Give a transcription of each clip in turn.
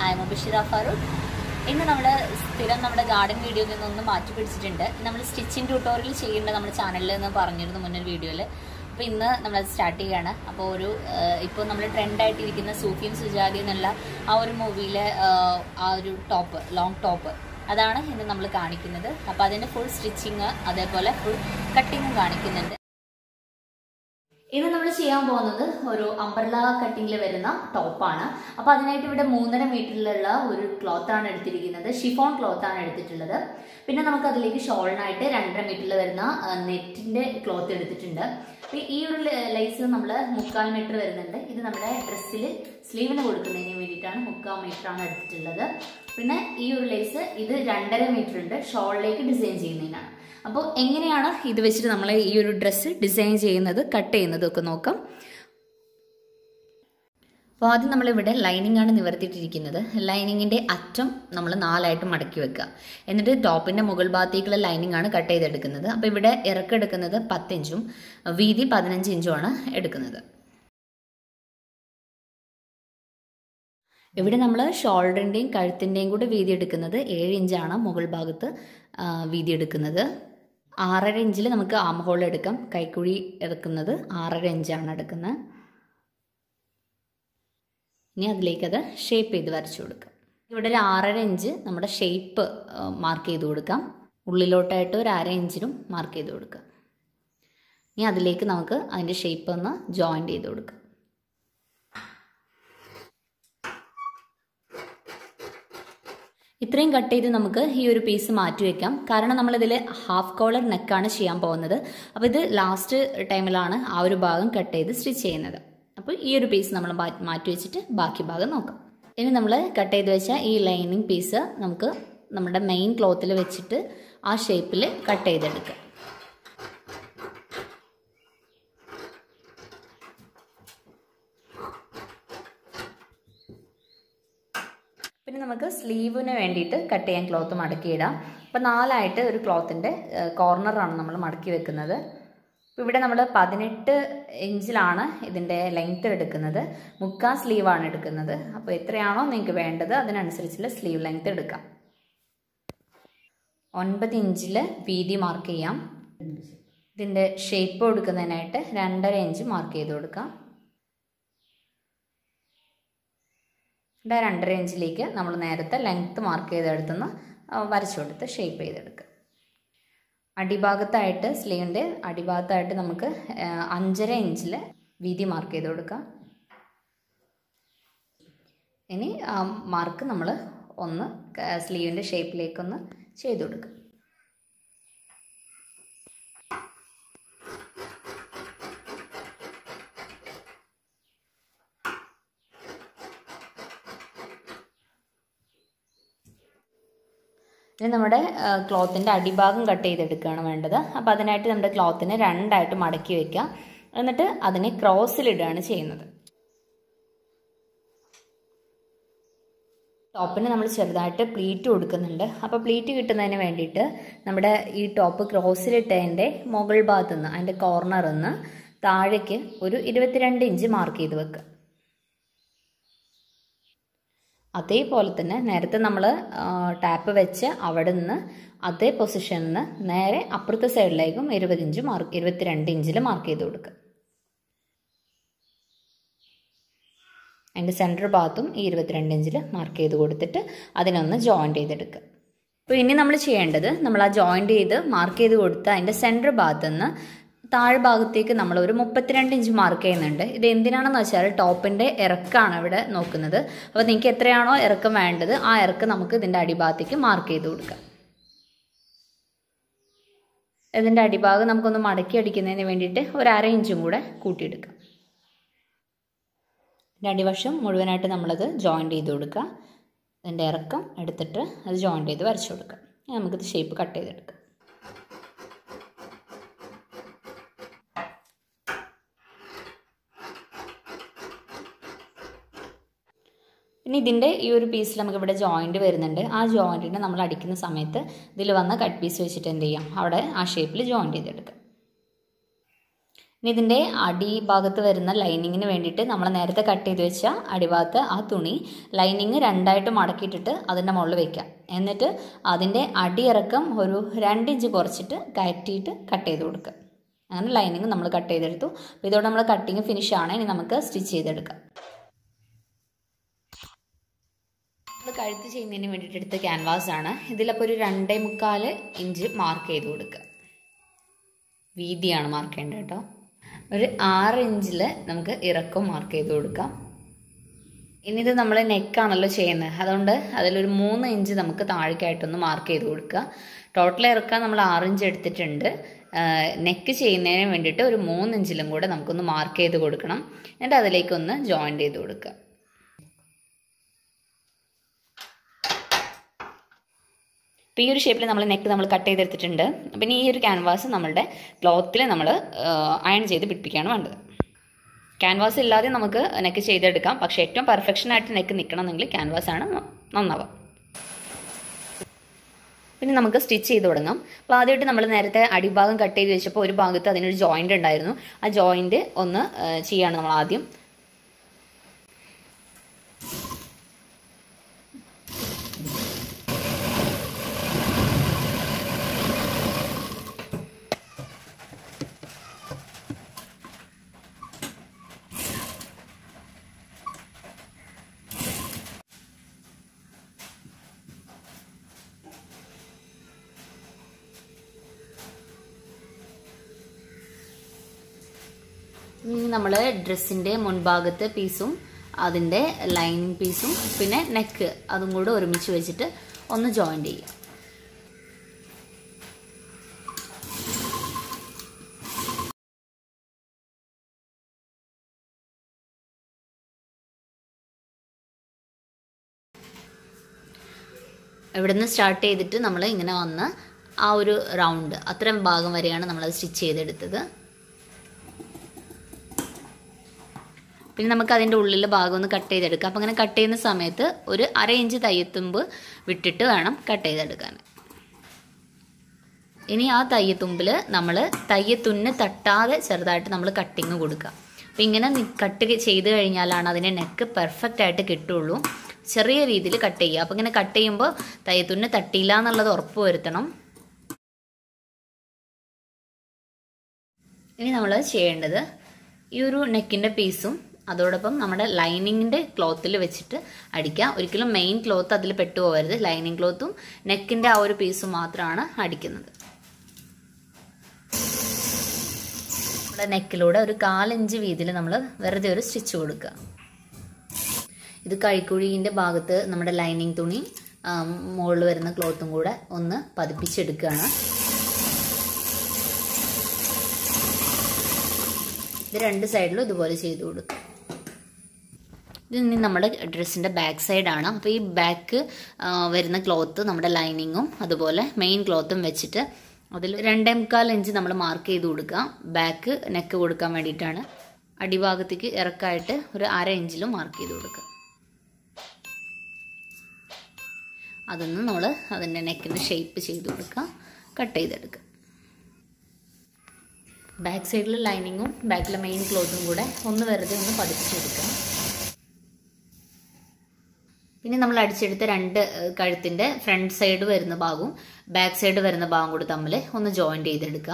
ആയമ ബഷീറ ഫാറൂഖ് ഇന്ന് നമ്മൾ സ്ഥിരം നമ്മുടെ ഗാർഡൻ വീഡിയോയിൽ നിന്നൊന്ന് മാറ്റി പിടിച്ചിട്ടുണ്ട് നമ്മൾ സ്റ്റിച്ചിങ് ട്യൂട്ടോറിയൽ ചെയ്യേണ്ടത് നമ്മുടെ ചാനലിൽ നിന്ന് പറഞ്ഞിരുന്നു മുന്നൊരു വീഡിയോയിൽ അപ്പോൾ ഇന്ന് നമ്മളത് സ്റ്റാർട്ട് ചെയ്യാണ് അപ്പോൾ ഒരു ഇപ്പോൾ നമ്മൾ ട്രെൻഡായിട്ടിരിക്കുന്ന സൂഫിയും സുജാതി എന്നുള്ള ആ ഒരു മൂവിയിലെ ആ ഒരു ടോപ്പ് ലോങ് ടോപ്പ് അതാണ് ഇന്ന് നമ്മൾ കാണിക്കുന്നത് അപ്പോൾ അതിൻ്റെ ഫുൾ സ്റ്റിച്ചിങ് അതേപോലെ ഫുൾ കട്ടിങ്ങും കാണിക്കുന്നുണ്ട് ഇന്ന് നമ്മൾ ചെയ്യാൻ പോകുന്നത് ഒരു അംബ്രല കട്ടിങ്ങിൽ വരുന്ന ടോപ്പാണ് അപ്പൊ അതിനായിട്ട് ഇവിടെ മൂന്നര മീറ്ററിലുള്ള ഒരു ക്ലോത്ത് ആണ് എടുത്തിരിക്കുന്നത് ഷിഫോൺ ക്ലോത്ത് ആണ് എടുത്തിട്ടുള്ളത് പിന്നെ നമുക്ക് അതിലേക്ക് ഷോളിനായിട്ട് രണ്ടര മീറ്ററിൽ വരുന്ന നെറ്റിന്റെ ക്ലോത്ത് എടുത്തിട്ടുണ്ട് അപ്പൊ ഈ ഒരു ലൈസ് നമ്മൾ മുക്കാൽ മീറ്റർ വരുന്നുണ്ട് ഇത് നമ്മുടെ ഡ്രസ്സിൽ സ്ലീവിന് കൊടുക്കുന്നതിന് വേണ്ടിയിട്ടാണ് മുക്കാൽ മീറ്റർ ആണ് എടുത്തിട്ടുള്ളത് പിന്നെ ഈ ഒരു ലൈസ് ഇത് രണ്ടര മീറ്റർ ഉണ്ട് ഷോളിലേക്ക് ഡിസൈൻ ചെയ്യുന്നതിനാണ് അപ്പോൾ എങ്ങനെയാണ് ഇത് വെച്ചിട്ട് നമ്മൾ ഈ ഒരു ഡ്രസ്സ് ഡിസൈൻ ചെയ്യുന്നത് കട്ട് ചെയ്യുന്നതും ഒക്കെ നോക്കാം അപ്പോൾ ആദ്യം നമ്മളിവിടെ ലൈനിങ് ആണ് നിവർത്തിയിട്ടിരിക്കുന്നത് ലൈനിങ്ങിൻ്റെ അറ്റം നമ്മൾ നാലായിട്ട് മടക്കി വെക്കുക എന്നിട്ട് ടോപ്പിൻ്റെ മുകൾ ഭാഗത്തേക്കുള്ള ലൈനിങ് ആണ് കട്ട് ചെയ്തെടുക്കുന്നത് അപ്പോൾ ഇവിടെ ഇറക്കെടുക്കുന്നത് പത്തിഞ്ചും വീതി പതിനഞ്ച് ഇഞ്ചുമാണ് എടുക്കുന്നത് ഇവിടെ നമ്മൾ ഷോൾഡറിൻ്റെയും കഴുത്തിൻ്റെയും കൂടെ വീതി എടുക്കുന്നത് ഏഴ് ഇഞ്ചാണ് മുകൾ ഭാഗത്ത് വീതി എടുക്കുന്നത് ആറര ഇഞ്ചിൽ നമുക്ക് ആം ഹോൾ എടുക്കാം കൈക്കുഴി എടുക്കുന്നത് ആറര ഇഞ്ചാണ് എടുക്കുന്നത് ഇനി അതിലേക്ക് അത് ഷേപ്പ് ചെയ്ത് വരച്ചു കൊടുക്കാം ഇവിടെ ഒരു ആറര ഇഞ്ച് നമ്മുടെ ഷേപ്പ് മാർക്ക് ചെയ്ത് കൊടുക്കാം ഉള്ളിലോട്ടായിട്ട് ഒരു അര ഇഞ്ചിനും മാർക്ക് ചെയ്ത് കൊടുക്കാം ഇനി അതിലേക്ക് നമുക്ക് അതിൻ്റെ ഷേപ്പ് ഒന്ന് ജോയിൻ്റ് ചെയ്ത് കൊടുക്കാം ഇത്രയും കട്ട് ചെയ്ത് നമുക്ക് ഈ ഒരു പീസ് മാറ്റി വെക്കാം കാരണം നമ്മളിതിൽ ഹാഫ് കോളർ നെക്കാണ് ചെയ്യാൻ പോകുന്നത് അപ്പോൾ ഇത് ലാസ്റ്റ് ടൈമിലാണ് ആ ഒരു ഭാഗം കട്ട് ചെയ്ത് സ്റ്റിച്ച് ചെയ്യുന്നത് അപ്പോൾ ഈ ഒരു പീസ് നമ്മൾ മാറ്റി വെച്ചിട്ട് ബാക്കി ഭാഗം നോക്കാം ഇനി നമ്മൾ കട്ട് ചെയ്ത് വെച്ച ഈ ലൈനിങ് പീസ് നമുക്ക് നമ്മുടെ മെയിൻ ക്ലോത്തിൽ വെച്ചിട്ട് ആ ഷേപ്പിൽ കട്ട് ചെയ്തെടുക്കാം പിന്നെ നമുക്ക് സ്ലീവിന് വേണ്ടിയിട്ട് കട്ട് ചെയ്യാൻ ക്ലോത്ത് മടക്കിയിടാം അപ്പോൾ നാലായിട്ട് ഒരു ക്ലോത്തിൻ്റെ കോർണറാണ് നമ്മൾ മടക്കി വെക്കുന്നത് അപ്പോൾ ഇവിടെ നമ്മൾ പതിനെട്ട് ഇഞ്ചിലാണ് ഇതിൻ്റെ ലെങ്ത്ത് എടുക്കുന്നത് മുക്കാൽ സ്ലീവാണ് എടുക്കുന്നത് അപ്പോൾ എത്രയാണോ നിങ്ങൾക്ക് വേണ്ടത് അതിനനുസരിച്ചുള്ള സ്ലീവ് ലെങ്ത്ത് എടുക്കാം ഒൻപത് ഇഞ്ചിൽ വീതി മാർക്ക് ചെയ്യാം ഇതിൻ്റെ ഷേപ്പ് കൊടുക്കുന്നതിനായിട്ട് രണ്ടര ഇഞ്ച് മാർക്ക് ചെയ്ത് കൊടുക്കാം ഇവിടെ രണ്ടര ഇഞ്ചിലേക്ക് നമ്മൾ നേരത്തെ ലെങ്ത്ത് മാർക്ക് ചെയ്തെടുത്തുനിന്ന് വരച്ചു കൊടുത്ത് ഷേപ്പ് ചെയ്തെടുക്കുക അടിഭാഗത്തായിട്ട് സ്ലീവിൻ്റെ അടിഭാഗത്തായിട്ട് നമുക്ക് അഞ്ചര ഇഞ്ചിൽ വീതി മാർക്ക് ചെയ്ത് കൊടുക്കാം ഇനി ആ മാർക്ക് നമ്മൾ ഒന്ന് സ്ലീവിൻ്റെ ഷേപ്പിലേക്കൊന്ന് ചെയ്ത് കൊടുക്കുക ഇനി നമ്മുടെ ക്ലോത്തിൻ്റെ അടിഭാഗം കട്ട് ചെയ്തെടുക്കുകയാണ് വേണ്ടത് അപ്പോൾ അതിനായിട്ട് നമ്മുടെ ക്ലോത്തിനെ രണ്ടായിട്ട് മടക്കി വെക്കുക എന്നിട്ട് അതിനെ ക്രോസിലിടുകയാണ് ചെയ്യുന്നത് ടോപ്പിന് നമ്മൾ ചെറുതായിട്ട് പ്ലീറ്റ് കൊടുക്കുന്നുണ്ട് അപ്പോൾ പ്ലീറ്റ് കിട്ടുന്നതിന് വേണ്ടിയിട്ട് നമ്മുടെ ഈ ടോപ്പ് ക്രോസിലിട്ടതിൻ്റെ മുകൾ ഭാഗത്തു നിന്ന് അതിൻ്റെ കോർണറിൽ നിന്ന് താഴേക്ക് ഒരു ഇരുപത്തിരണ്ട് ഇഞ്ച് മാർക്ക് ചെയ്ത് വെക്കുക അതേപോലെ തന്നെ നേരത്തെ നമ്മൾ ടാപ്പ് വെച്ച് അവിടെ നിന്ന് അതേ പൊസിഷനിൽ നിന്ന് നേരെ അപ്പുറത്തെ സൈഡിലേക്കും ഇരുപത് ഇഞ്ച് മാർക്ക് ഇരുപത്തിരണ്ട് ഇഞ്ചിൽ മാർക്ക് ചെയ്ത് കൊടുക്കുക അതിൻ്റെ സെൻറ്റർ ഭാഗത്തും ഈ ഇരുപത്തിരണ്ട് ഇഞ്ചിൽ മാർക്ക് ചെയ്ത് കൊടുത്തിട്ട് അതിനൊന്ന് ജോയിൻ്റ് ചെയ്തെടുക്കുക അപ്പോൾ ഇനി നമ്മൾ ചെയ്യേണ്ടത് നമ്മൾ ആ ജോയിൻ്റ് ചെയ്ത് മാർക്ക് ചെയ്ത് കൊടുത്ത് അതിൻ്റെ സെൻറ്റർ ഭാഗത്തു നിന്ന് താഴ്ഭാഗത്തേക്ക് നമ്മൾ ഒരു മുപ്പത്തിരണ്ട് ഇഞ്ച് മാർക്ക് ചെയ്യുന്നുണ്ട് ഇത് എന്തിനാണെന്ന് വെച്ചാൽ ടോപ്പിൻ്റെ ഇറക്കാണ് ഇവിടെ നോക്കുന്നത് അപ്പോൾ നിങ്ങൾക്ക് എത്രയാണോ ഇറക്കം വേണ്ടത് ആ ഇറക്കം നമുക്ക് ഇതിൻ്റെ അടിഭാഗത്തേക്ക് മാർക്ക് ചെയ്ത് കൊടുക്കാം ഇതിൻ്റെ അടിഭാഗം നമുക്കൊന്ന് മടക്കി അടിക്കുന്നതിന് വേണ്ടിയിട്ട് ഒരു അര ഇഞ്ചും കൂടെ കൂട്ടിയെടുക്കാം ഇതിൻ്റെ അടിവശം മുഴുവനായിട്ട് നമ്മളത് ജോയിൻ്റ് ചെയ്ത് കൊടുക്കുക ഇതിൻ്റെ ഇറക്കം എടുത്തിട്ട് അത് ജോയിൻ്റ് ചെയ്ത് വരച്ചു കൊടുക്കാം നമുക്കിത് ഷേപ്പ് കട്ട് ചെയ്തെടുക്കാം പിന്നെ ഇതിൻ്റെ ഈ ഒരു പീസിൽ നമുക്ക് ഇവിടെ ജോയിൻറ്റ് വരുന്നുണ്ട് ആ ജോയിൻറ്റിനെ നമ്മൾ അടിക്കുന്ന സമയത്ത് ഇതിൽ വന്ന് കട്ട് പീസ് വെച്ചിട്ട് എന്ത് ചെയ്യാം അവിടെ ആ ഷേപ്പിൽ ജോയിൻറ്റ് ചെയ്തെടുക്കാം ഇനി ഇതിൻ്റെ അടിഭാഗത്ത് വരുന്ന ലൈനിങ്ങിന് വേണ്ടിയിട്ട് നമ്മൾ നേരത്തെ കട്ട് ചെയ്ത് വെച്ച അടിഭാഗത്ത് ആ തുണി ലൈനിങ് രണ്ടായിട്ട് മടക്കിയിട്ടിട്ട് അതിൻ്റെ മുകളിൽ വെക്കാം എന്നിട്ട് അതിൻ്റെ അടിയിറക്കം ഒരു രണ്ട് ഇഞ്ച് കുറച്ചിട്ട് കയറ്റിയിട്ട് കട്ട് ചെയ്ത് കൊടുക്കുക അങ്ങനെ ലൈനിങ് നമ്മൾ കട്ട് ചെയ്തെടുത്തു അപ്പോൾ ഇതോടെ നമ്മൾ കട്ടിങ് ഫിനിഷ് ആണ് ഇനി നമുക്ക് സ്റ്റിച്ച് ചെയ്തെടുക്കാം നമ്മൾ കഴുത്ത് ചെയ്യുന്നതിന് വേണ്ടിയിട്ട് എടുത്ത ക്യാൻവാസ് ആണ് ഇതിലപ്പോൾ ഒരു രണ്ടേ മുക്കാൽ ഇഞ്ച് മാർക്ക് ചെയ്ത് കൊടുക്കുക വീതിയാണ് മാർക്ക് ചെയ്യേണ്ടത് കേട്ടോ ഒരു ആറ് ഇഞ്ചിൽ നമുക്ക് ഇറക്കം മാർക്ക് ചെയ്ത് കൊടുക്കാം ഇനി ഇത് നമ്മൾ നെക്കാണല്ലോ ചെയ്യുന്നത് അതുകൊണ്ട് അതിലൊരു മൂന്ന് ഇഞ്ച് നമുക്ക് താഴേക്കായിട്ടൊന്ന് മാർക്ക് ചെയ്ത് കൊടുക്കുക ടോട്ടൽ ഇറക്കാൻ നമ്മൾ ആറ് ഇഞ്ച് എടുത്തിട്ടുണ്ട് നെക്ക് ചെയ്യുന്നതിന് വേണ്ടിയിട്ട് ഒരു മൂന്ന് ഇഞ്ചിലും കൂടെ നമുക്കൊന്ന് മാർക്ക് ചെയ്ത് കൊടുക്കണം എന്നിട്ട് അതിലേക്കൊന്ന് ജോയിൻ്റ് ചെയ്ത് കൊടുക്കുക അപ്പോൾ ഈ ഒരു ഷേപ്പിൽ നമ്മൾ നെക്ക് നമ്മൾ കട്ട് ചെയ്തെടുത്തിട്ടുണ്ട് പിന്നെ ഈ ഒരു ക്യാൻവാസ് നമ്മളുടെ ക്ലോത്തിൽ നമ്മൾ അയൺ ചെയ്ത് പിടിപ്പിക്കുകയാണ് വേണ്ടത് ക്യാൻവാസ് ഇല്ലാതെ നമുക്ക് നെക്ക് ചെയ്തെടുക്കാം പക്ഷേ ഏറ്റവും പെർഫെക്ഷൻ ആയിട്ട് നെക്ക് നിൽക്കണമെന്നെങ്കിൽ ക്യാൻവാസ് ആണ് നന്നാവുക പിന്നെ നമുക്ക് സ്റ്റിച്ച് ചെയ്ത് തുടങ്ങാം അപ്പോൾ ആദ്യമായിട്ട് നമ്മൾ നേരത്തെ അടിഭാഗം കട്ട് ചെയ്ത് വെച്ചപ്പോൾ ഒരു ഭാഗത്ത് അതിനൊരു ജോയിൻ്റ് ഉണ്ടായിരുന്നു ആ ജോയിൻ്റ് ഒന്ന് ചെയ്യാണ് നമ്മൾ ആദ്യം നമ്മൾ ഡ്രസ്സിൻ്റെ മുൻഭാഗത്തെ പീസും അതിൻ്റെ ലൈനിങ് പീസും പിന്നെ നെക്ക് അതും കൂടെ ഒരുമിച്ച് വെച്ചിട്ട് ഒന്ന് ജോയിൻ ചെയ്യും ഇവിടുന്ന് സ്റ്റാർട്ട് ചെയ്തിട്ട് നമ്മൾ ഇങ്ങനെ വന്ന് ആ ഒരു റൗണ്ട് അത്രയും ഭാഗം വരെയാണ് നമ്മൾ സ്റ്റിച്ച് ചെയ്തെടുത്തത് പിന്നെ നമുക്ക് അതിൻ്റെ ഉള്ളിലെ ഭാഗം ഒന്ന് കട്ട് ചെയ്തെടുക്കാം അപ്പം അങ്ങനെ കട്ട് ചെയ്യുന്ന സമയത്ത് ഒരു അര ഇഞ്ച് തയ്യത്തുമ്പ് വിട്ടിട്ട് വേണം കട്ട് ചെയ്തെടുക്കാൻ ഇനി ആ തയ്യത്തുമ്പിൽ നമ്മൾ തയ്യത്തുന്ന് തട്ടാതെ ചെറുതായിട്ട് നമ്മൾ കട്ടിങ് കൊടുക്കുക അപ്പം ഇങ്ങനെ കട്ട് ചെയ്ത് കഴിഞ്ഞാലാണ് അതിൻ്റെ നെക്ക് പെർഫെക്റ്റ് ആയിട്ട് കിട്ടുള്ളൂ ചെറിയ രീതിയിൽ കട്ട് ചെയ്യുക അപ്പം ഇങ്ങനെ കട്ട് ചെയ്യുമ്പോൾ തയ്യത്തുന്ന് തട്ടിയില്ല എന്നുള്ളത് ഉറപ്പ് വരുത്തണം ഇനി നമ്മൾ ചെയ്യേണ്ടത് ഈ ഒരു നെക്കിൻ്റെ പീസും അതോടൊപ്പം നമ്മുടെ ലൈനിങ്ങിൻ്റെ ക്ലോത്തിൽ വെച്ചിട്ട് അടിക്കുക ഒരിക്കലും മെയിൻ ക്ലോത്ത് അതിൽ പെട്ടുപോകരുത് ലൈനിങ് ക്ലോത്തും നെക്കിൻ്റെ ആ ഒരു പീസും മാത്രമാണ് അടിക്കുന്നത് നമ്മുടെ നെക്കിലൂടെ ഒരു കാലിഞ്ച് വീതിയിൽ നമ്മൾ വെറുതെ ഒരു സ്റ്റിച്ച് കൊടുക്കുക ഇത് കൈക്കുഴിൻ്റെ ഭാഗത്ത് നമ്മുടെ ലൈനിങ് തുണി മുകളിൽ വരുന്ന ക്ലോത്തും കൂടെ ഒന്ന് പതിപ്പിച്ചെടുക്കുകയാണ് ഇത് രണ്ട് സൈഡിലും ഇതുപോലെ ചെയ്ത് കൊടുക്കുക ഇത് ഇനി നമ്മുടെ ഡ്രസ്സിൻ്റെ ബാക്ക് സൈഡാണ് അപ്പോൾ ഈ ബാക്ക് വരുന്ന ക്ലോത്ത് നമ്മുടെ ലൈനിങ്ങും അതുപോലെ മെയിൻ ക്ലോത്തും വെച്ചിട്ട് അതിൽ രണ്ടേ മുക്കാൽ ഇഞ്ച് നമ്മൾ മാർക്ക് ചെയ്ത് കൊടുക്കുക ബാക്ക് നെക്ക് കൊടുക്കാൻ വേണ്ടിയിട്ടാണ് അടിഭാഗത്തേക്ക് ഇറക്കായിട്ട് ഒരു അര ഇഞ്ചിലും മാർക്ക് ചെയ്ത് കൊടുക്കുക അതൊന്ന് നമ്മൾ അതിൻ്റെ നെക്കിൻ്റെ ഷേപ്പ് ചെയ്ത് കൊടുക്കുക കട്ട് ചെയ്തെടുക്കുക ബാക്ക് സൈഡിൽ ലൈനിങ്ങും ബാക്കിലെ മെയിൻ ക്ലോത്തും കൂടെ ഒന്ന് വെറുതെ ഒന്ന് പതിപ്പിച്ചെടുക്കുക പിന്നെ നമ്മൾ അടിച്ചെടുത്ത രണ്ട് കഴുത്തിൻ്റെ ഫ്രണ്ട് സൈഡ് വരുന്ന ഭാഗവും ബാക്ക് സൈഡ് വരുന്ന ഭാഗം കൂടി തമ്മിൽ ഒന്ന് ജോയിൻ ചെയ്തെടുക്കുക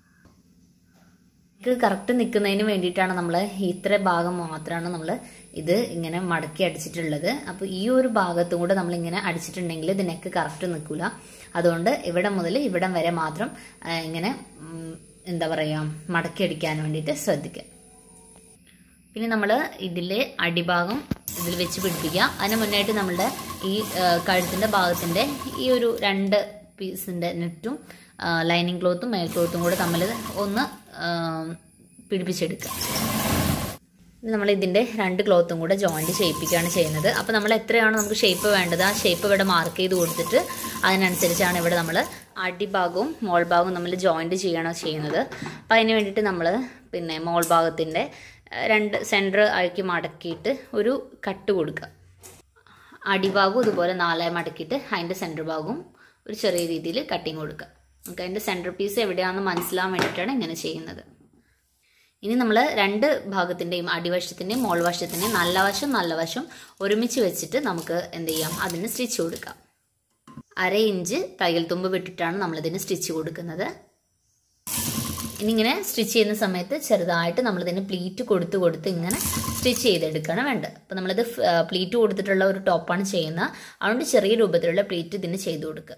ഇത് കറക്റ്റ് നിൽക്കുന്നതിന് വേണ്ടിയിട്ടാണ് നമ്മൾ ഇത്ര ഭാഗം മാത്രമാണ് നമ്മൾ ഇത് ഇങ്ങനെ മടക്കി അടിച്ചിട്ടുള്ളത് അപ്പോൾ ഈ ഒരു ഭാഗത്തും കൂടെ നമ്മൾ ഇങ്ങനെ അടിച്ചിട്ടുണ്ടെങ്കിൽ ഇത് നെക്ക് കറക്റ്റ് നിൽക്കില്ല അതുകൊണ്ട് ഇവിടെ മുതൽ ഇവിടം വരെ മാത്രം ഇങ്ങനെ എന്താ പറയുക മടക്കി അടിക്കാൻ വേണ്ടിയിട്ട് ശ്രദ്ധിക്കുക പിന്നെ നമ്മൾ ഇതിലെ അടിഭാഗം ഇതിൽ വെച്ച് പിടിപ്പിക്കുക അതിന് മുന്നായിട്ട് നമ്മളുടെ ഈ കഴുത്തിൻ്റെ ഭാഗത്തിൻ്റെ ഈ ഒരു രണ്ട് പീസിൻ്റെ നെറ്റും ലൈനിങ് ക്ലോത്തും മേൽ ക്ലോത്തും കൂടെ തമ്മിൽ ഒന്ന് പിടിപ്പിച്ചെടുക്കുക നമ്മൾ ഇതിൻ്റെ രണ്ട് ക്ലോത്തും കൂടെ ജോയിൻറ്റ് ചെയ്യിപ്പിക്കുകയാണ് ചെയ്യുന്നത് അപ്പോൾ നമ്മൾ എത്രയാണോ നമുക്ക് ഷേപ്പ് വേണ്ടത് ആ ഷേപ്പ് ഇവിടെ മാർക്ക് ചെയ്ത് കൊടുത്തിട്ട് അതിനനുസരിച്ചാണ് ഇവിടെ നമ്മൾ അടിഭാഗവും മോൾ ഭാഗവും നമ്മൾ ജോയിൻറ്റ് ചെയ്യണോ ചെയ്യുന്നത് അപ്പോൾ അതിന് വേണ്ടിയിട്ട് നമ്മൾ പിന്നെ മോൾ ഭാഗത്തിൻ്റെ രണ്ട് സെൻറ്റർ ആക്കി മടക്കിയിട്ട് ഒരു കട്ട് കൊടുക്കുക അടിഭാഗവും ഇതുപോലെ നാലായി മടക്കിയിട്ട് അതിൻ്റെ സെൻറ്റർ ഭാഗവും ഒരു ചെറിയ രീതിയിൽ കട്ടിങ് കൊടുക്കുക നമുക്ക് അതിൻ്റെ സെൻറ്റർ പീസ് എവിടെയാണെന്ന് മനസ്സിലാൻ വേണ്ടിയിട്ടാണ് ഇങ്ങനെ ചെയ്യുന്നത് ഇനി നമ്മൾ രണ്ട് ഭാഗത്തിൻ്റെയും അടിവശത്തിൻ്റെയും മോൾവശത്തിൻ്റെയും നല്ല വശം നല്ല വശം ഒരുമിച്ച് വെച്ചിട്ട് നമുക്ക് എന്ത് ചെയ്യാം അതിന് സ്റ്റിച്ച് കൊടുക്കാം അര ഇഞ്ച് തയ്യൽ തുമ്പ് വിട്ടിട്ടാണ് നമ്മളിതിന് സ്റ്റിച്ച് കൊടുക്കുന്നത് ഇനി ഇങ്ങനെ സ്റ്റിച്ച് ചെയ്യുന്ന സമയത്ത് ചെറുതായിട്ട് നമ്മളിതിന് പ്ലീറ്റ് കൊടുത്ത് കൊടുത്ത് ഇങ്ങനെ സ്റ്റിച്ച് ചെയ്തെടുക്കുകയാണ് വേണ്ടത് അപ്പോൾ നമ്മളിത് പ്ലീറ്റ് കൊടുത്തിട്ടുള്ള ഒരു ടോപ്പാണ് ചെയ്യുന്നത് അതുകൊണ്ട് ചെറിയ രൂപത്തിലുള്ള പ്ലീറ്റ് ഇതിന് ചെയ്ത് കൊടുക്കുക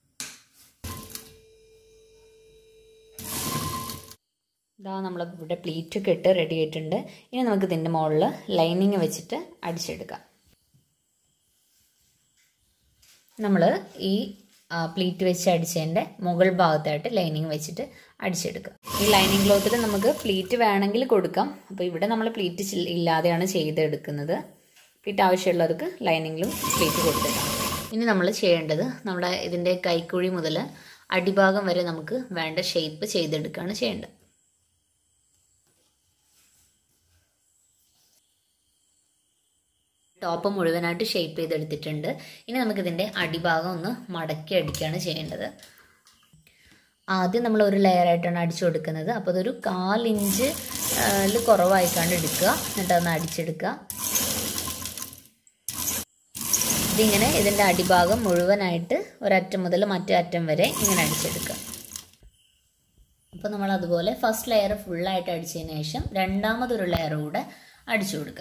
ഇതാ നമ്മൾ ഇവിടെ പ്ലീറ്റ് ഒക്കെ ഇട്ട് റെഡി ആയിട്ടുണ്ട് ഇനി നമുക്ക് ഇതിൻ്റെ മുകളിൽ ലൈനിങ് വെച്ചിട്ട് അടിച്ചെടുക്കാം നമ്മൾ ഈ പ്ലീറ്റ് വെച്ച് അടിച്ചതിൻ്റെ മുകൾ ഭാഗത്തായിട്ട് ലൈനിങ് വെച്ചിട്ട് അടിച്ചെടുക്കുക ഈ ലൈനിങ് ക്ലോത്തിൽ നമുക്ക് പ്ലീറ്റ് വേണമെങ്കിൽ കൊടുക്കാം അപ്പോൾ ഇവിടെ നമ്മൾ പ്ലീറ്റ് ഇല്ലാതെയാണ് ചെയ്തെടുക്കുന്നത് പ്ലീറ്റ് ആവശ്യമുള്ളവർക്ക് ലൈനിങ്ങിലും പ്ലീറ്റ് കൊടുത്തിട്ടാണ് ഇനി നമ്മൾ ചെയ്യേണ്ടത് നമ്മുടെ ഇതിൻ്റെ കൈക്കുഴി മുതൽ അടിഭാഗം വരെ നമുക്ക് വേണ്ട ഷേപ്പ് ചെയ്തെടുക്കുകയാണ് ചെയ്യേണ്ടത് ടോപ്പ് മുഴുവനായിട്ട് ഷേപ്പ് ചെയ്തെടുത്തിട്ടുണ്ട് ഇനി നമുക്കിതിൻ്റെ അടിഭാഗം ഒന്ന് മടക്കി അടിക്കുകയാണ് ചെയ്യേണ്ടത് ആദ്യം നമ്മൾ ഒരു ലെയറായിട്ടാണ് അടിച്ചു കൊടുക്കുന്നത് അപ്പോൾ അതൊരു കാലിഞ്ച് കുറവായിക്കാണ്ട് എടുക്കുക എന്നിട്ട് അതൊന്ന് അടിച്ചെടുക്കുക ഇതിങ്ങനെ ഇതിൻ്റെ അടിഭാഗം മുഴുവനായിട്ട് ഒരറ്റം മുതൽ മറ്റേ അറ്റം വരെ ഇങ്ങനെ അടിച്ചെടുക്കുക അപ്പോൾ നമ്മൾ അതുപോലെ ഫസ്റ്റ് ലെയർ ഫുള്ളായിട്ട് അടിച്ചതിന് ശേഷം രണ്ടാമതൊരു ലെയർ കൂടെ അടിച്ചു കൊടുക്കുക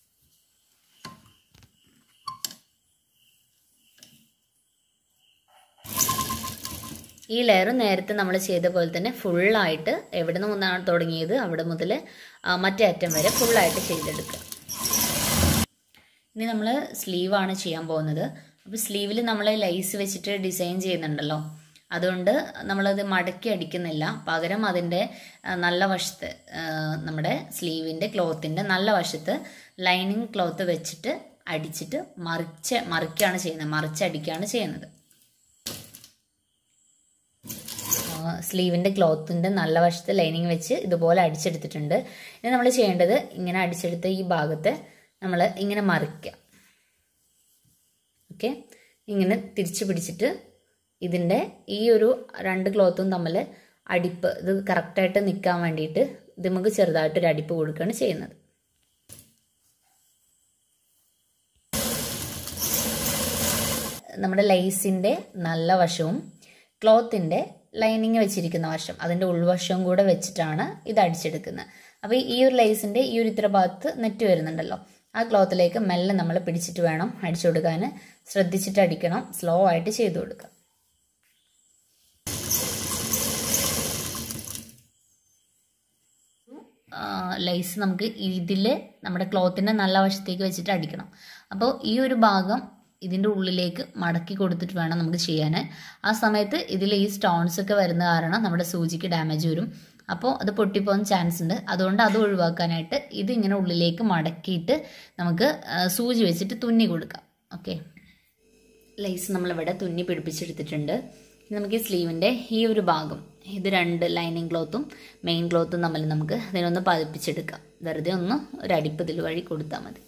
ഈ ലെയർ നേരത്തെ നമ്മൾ ചെയ്ത പോലെ തന്നെ ഫുള്ളായിട്ട് എവിടെ നിന്നാണ് തുടങ്ങിയത് അവിടെ മുതൽ മറ്റേ അറ്റം വരെ ഫുള്ളായിട്ട് ചെയ്തെടുക്കുക ഇനി നമ്മൾ സ്ലീവാണ് ചെയ്യാൻ പോകുന്നത് അപ്പോൾ സ്ലീവിൽ നമ്മൾ ലൈസ് വെച്ചിട്ട് ഡിസൈൻ ചെയ്യുന്നുണ്ടല്ലോ അതുകൊണ്ട് നമ്മളത് മടക്കി അടിക്കുന്നില്ല പകരം അതിൻ്റെ നല്ല വശത്ത് നമ്മുടെ സ്ലീവിൻ്റെ ക്ലോത്തിൻ്റെ നല്ല വശത്ത് ലൈനിങ് ക്ലോത്ത് വെച്ചിട്ട് അടിച്ചിട്ട് മറിച്ച് മറിക്കുകയാണ് ചെയ്യുന്നത് മറിച്ചടിക്കുകയാണ് ചെയ്യുന്നത് സ്ലീവിൻ്റെ ക്ലോത്തിൻ്റെ നല്ല വശത്ത് ലൈനിങ് വെച്ച് ഇതുപോലെ അടിച്ചെടുത്തിട്ടുണ്ട് ഇനി നമ്മൾ ചെയ്യേണ്ടത് ഇങ്ങനെ അടിച്ചെടുത്ത ഈ ഭാഗത്ത് നമ്മൾ ഇങ്ങനെ മറിക്കുക ഓക്കെ ഇങ്ങനെ തിരിച്ചു പിടിച്ചിട്ട് ഇതിൻ്റെ ഈ ഒരു രണ്ട് ക്ലോത്തും തമ്മിൽ അടിപ്പ് ഇത് കറക്റ്റായിട്ട് നിൽക്കാൻ വേണ്ടിയിട്ട് ഇത് നമുക്ക് ചെറുതായിട്ടൊരു അടിപ്പ് കൊടുക്കുകയാണ് ചെയ്യുന്നത് നമ്മുടെ ലൈസിൻ്റെ നല്ല വശവും ക്ലോത്തിൻ്റെ ലൈനിങ് വെച്ചിരിക്കുന്ന വശം അതിൻ്റെ ഉൾവശവും കൂടെ വെച്ചിട്ടാണ് ഇത് അടിച്ചെടുക്കുന്നത് അപ്പോൾ ഈ ഒരു ലൈസിൻ്റെ ഈ ഒരു ഇത്ര ഭാഗത്ത് നെറ്റ് വരുന്നുണ്ടല്ലോ ആ ക്ലോത്തിലേക്ക് മെല്ലെ നമ്മൾ പിടിച്ചിട്ട് വേണം അടിച്ചു കൊടുക്കാൻ ശ്രദ്ധിച്ചിട്ട് അടിക്കണം സ്ലോ ആയിട്ട് ചെയ്തു കൊടുക്കുക ലൈസ് നമുക്ക് ഇതിൽ നമ്മുടെ ക്ലോത്തിൻ്റെ നല്ല വശത്തേക്ക് വെച്ചിട്ട് അടിക്കണം അപ്പോൾ ഈ ഒരു ഭാഗം ഇതിൻ്റെ ഉള്ളിലേക്ക് മടക്കി കൊടുത്തിട്ട് വേണം നമുക്ക് ചെയ്യാൻ ആ സമയത്ത് ഇതിൽ ഈ സ്റ്റോൺസ് ഒക്കെ വരുന്ന കാരണം നമ്മുടെ സൂചിക്ക് ഡാമേജ് വരും അപ്പോൾ അത് പൊട്ടിപ്പോകാൻ ചാൻസ് ഉണ്ട് അതുകൊണ്ട് അത് ഒഴിവാക്കാനായിട്ട് ഇത് ഇങ്ങനെ ഉള്ളിലേക്ക് മടക്കിയിട്ട് നമുക്ക് സൂചി വെച്ചിട്ട് തുന്നി കൊടുക്കാം ഓക്കെ ലൈസ് നമ്മളിവിടെ തുന്നി പിടിപ്പിച്ചെടുത്തിട്ടുണ്ട് നമുക്ക് ഈ സ്ലീവിൻ്റെ ഈ ഒരു ഭാഗം ഇത് രണ്ട് ലൈനിങ് ക്ലോത്തും മെയിൻ ക്ലോത്തും തമ്മിൽ നമുക്ക് ഇതിനൊന്ന് പതിപ്പിച്ചെടുക്കാം വെറുതെ ഒന്ന് ഒരു അടിപ്പ് ഇതിൽ വഴി കൊടുത്താൽ മതി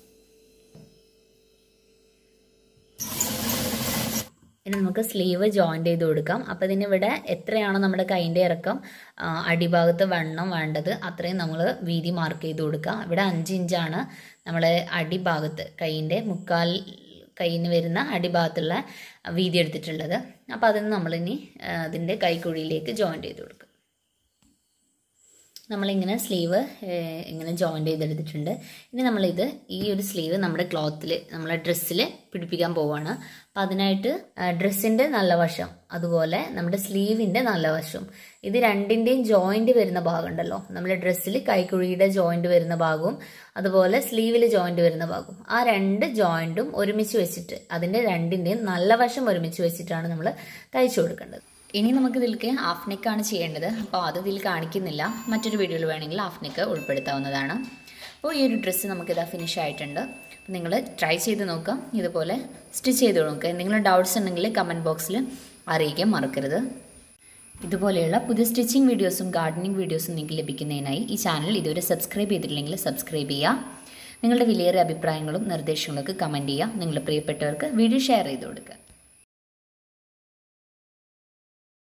ഇനി നമുക്ക് സ്ലീവ് ജോയിൻ്റ് ചെയ്ത് കൊടുക്കാം അപ്പോൾ ഇതിനിവിടെ എത്രയാണോ നമ്മുടെ കൈൻ്റെ ഇറക്കം അടിഭാഗത്ത് വണ്ണം വേണ്ടത് അത്രയും നമ്മൾ വീതി മാർക്ക് ചെയ്ത് കൊടുക്കുക ഇവിടെ അഞ്ച് ഇഞ്ചാണ് നമ്മൾ അടിഭാഗത്ത് കൈയിൻ്റെ മുക്കാൽ കയ്യിന് വരുന്ന അടിഭാഗത്തുള്ള വീതി എടുത്തിട്ടുള്ളത് അപ്പോൾ അതിന് നമ്മളിനി അതിൻ്റെ കൈക്കുഴിയിലേക്ക് ജോയിൻ്റ് ചെയ്ത് കൊടുക്കുക നമ്മളിങ്ങനെ സ്ലീവ് ഇങ്ങനെ ജോയിൻ്റ് ചെയ്തെടുത്തിട്ടുണ്ട് ഇനി നമ്മളിത് ഈ ഒരു സ്ലീവ് നമ്മുടെ ക്ലോത്തിൽ നമ്മളെ ഡ്രസ്സിൽ പിടിപ്പിക്കാൻ പോവുകയാണ് അപ്പം അതിനായിട്ട് ഡ്രസ്സിൻ്റെ നല്ല വശം അതുപോലെ നമ്മുടെ സ്ലീവിൻ്റെ നല്ല വശം ഇത് രണ്ടിൻ്റെയും ജോയിൻ്റ് വരുന്ന ഭാഗം ഉണ്ടല്ലോ നമ്മുടെ ഡ്രസ്സിൽ കൈക്കുഴിയുടെ ജോയിൻ്റ് വരുന്ന ഭാഗവും അതുപോലെ സ്ലീവിൽ ജോയിൻ്റ് വരുന്ന ഭാഗവും ആ രണ്ട് ജോയിൻറ്റും ഒരുമിച്ച് വെച്ചിട്ട് അതിൻ്റെ രണ്ടിൻ്റെയും നല്ല വശം ഒരുമിച്ച് വെച്ചിട്ടാണ് നമ്മൾ തയ്ച്ചു കൊടുക്കേണ്ടത് ഇനി നമുക്ക് ഇതിലേക്ക് ഹാഫ് നെക്കാണ് ചെയ്യേണ്ടത് അപ്പോൾ അത് ഇതിൽ കാണിക്കുന്നില്ല മറ്റൊരു വീഡിയോയിൽ വേണമെങ്കിൽ ഹാഫ് നെക്ക് ഉൾപ്പെടുത്താവുന്നതാണ് അപ്പോൾ ഈ ഒരു ഡ്രസ്സ് നമുക്കിതാ ഫിനിഷ് ആയിട്ടുണ്ട് നിങ്ങൾ ട്രൈ ചെയ്ത് നോക്കാം ഇതുപോലെ സ്റ്റിച്ച് ചെയ്ത് നോക്കുക എന്തെങ്കിലും ഡൗട്ട്സ് ഉണ്ടെങ്കിൽ കമൻറ്റ് ബോക്സിൽ അറിയിക്കാൻ മറക്കരുത് ഇതുപോലെയുള്ള പുതിയ സ്റ്റിച്ചിങ് വീഡിയോസും ഗാർഡനിങ് വീഡിയോസും നിങ്ങൾക്ക് ലഭിക്കുന്നതിനായി ഈ ചാനൽ ഇതുവരെ സബ്സ്ക്രൈബ് ചെയ്തിട്ടില്ലെങ്കിൽ സബ്സ്ക്രൈബ് ചെയ്യുക നിങ്ങളുടെ വിലയേറിയ അഭിപ്രായങ്ങളും നിർദ്ദേശങ്ങളൊക്കെ കമൻറ്റ് ചെയ്യുക നിങ്ങളുടെ പ്രിയപ്പെട്ടവർക്ക് വീഡിയോ ഷെയർ ചെയ്ത് കൊടുക്കുക